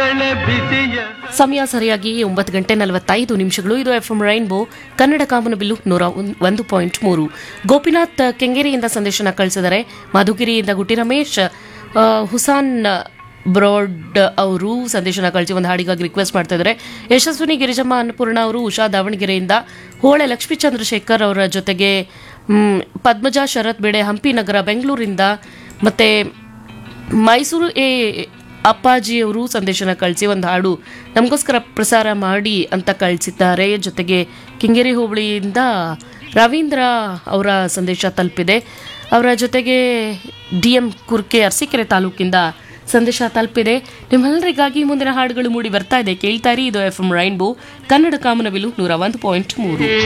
ವೇಳೆ ಬಿಸಿಯ ಸಮಯ ಸರಿಯಾಗಿ ಒಂಬತ್ತು ಗಂಟೆ ನಲವತ್ತೈದು ನಿಮಿಷಗಳು ಇದು ಎಫ್ ಎಂ ರೈನ್ಬೋ ಕನ್ನಡ ಕಾಮನಬಿಲ್ಲು ನೂರ ಒಂದ್- ಒಂದು ಪಾಯಿಂಟ್ ಮೂರು ಗೋಪಿನಾಥ್ ಕೆಂಗೇರಿಯಿಂದ ಸಂದೇಶನ ಕಳಿಸಿದರೆ ಮಧುಗಿರಿಯಿಂದ ಗುಟ್ಟಿ ರಮೇಶ್ ಆ, ಹುಸಾನ್ ಬ್ರಾಡ್ ಅವರು ಸಂದೇಶನ ಕಳಿಸಿ ಒಂದು ಹಾಡಿಗಾಗಿ ರಿಕ್ವೆಸ್ಟ್ ಮಾಡ್ತಾ ಇದ್ದಾರೆ ಯಶಸ್ವಿನಿ ಗಿರಿಜಮ್ಮ ಅನ್ನಪೂರ್ಣ ಅವರು ಉಷಾ ದಾವಣಗೆರೆಯಿಂದ ಹೋಳೆ ಲಕ್ಷ್ಮೀ ಚಂದ್ರಶೇಖರ್ ಅವರ ಜೊತೆಗೆ ಮ್, ಪದ್ಮಜಾ ಶರತ್ ಬೇಡೆ ಹಂಪಿ ನಗರ ಬೆಂಗಳೂರಿಂದ ಮತ್ತೆ ಮೈಸೂರು ಎ ಅಪ್ಪಾಜಿಯವರು ಸಂದೇಶನ ಕಳಿಸಿ ಒಂದು ಹಾಡು ನಮಗೋಸ್ಕರ ಪ್ರಸಾರ ಮಾಡಿ ಅಂತ ಕಳಿಸಿದ್ದಾರೆ ಜೊತೆಗೆ ಕಿಂಗೇರಿ ಹೋಬಳಿಯಿಂದ ರವೀಂದ್ರ ಅವರ ಸಂದೇಶ ತಲುಪಿದೆ ಅವರ ಜೊತೆಗೆ ಡಿ ಎಂ ಕುರ್ಕೆ ಅರಸೀಕೆರೆ ತಾಲೂಕಿಂದ ಸಂದೇಶ ತಲುಪಿದೆ ನಿಮ್ಮೆಲ್ಲರಿಗಾಗಿ ಮುಂದಿನ ಹಾಡುಗಳು ಮೂಡಿ ಬರ್ತಾ ಇದೆ ಕೇಳ್ತಾ ಇರಿ ಇದು ಎಫ್ ಎಂ ರೈನ್ಬೋ ಕನ್ನಡ ಕಾಮನವಿಲು ನೂರ ಒಂದು ಪಾಯಿಂಟ್ ಮೂರು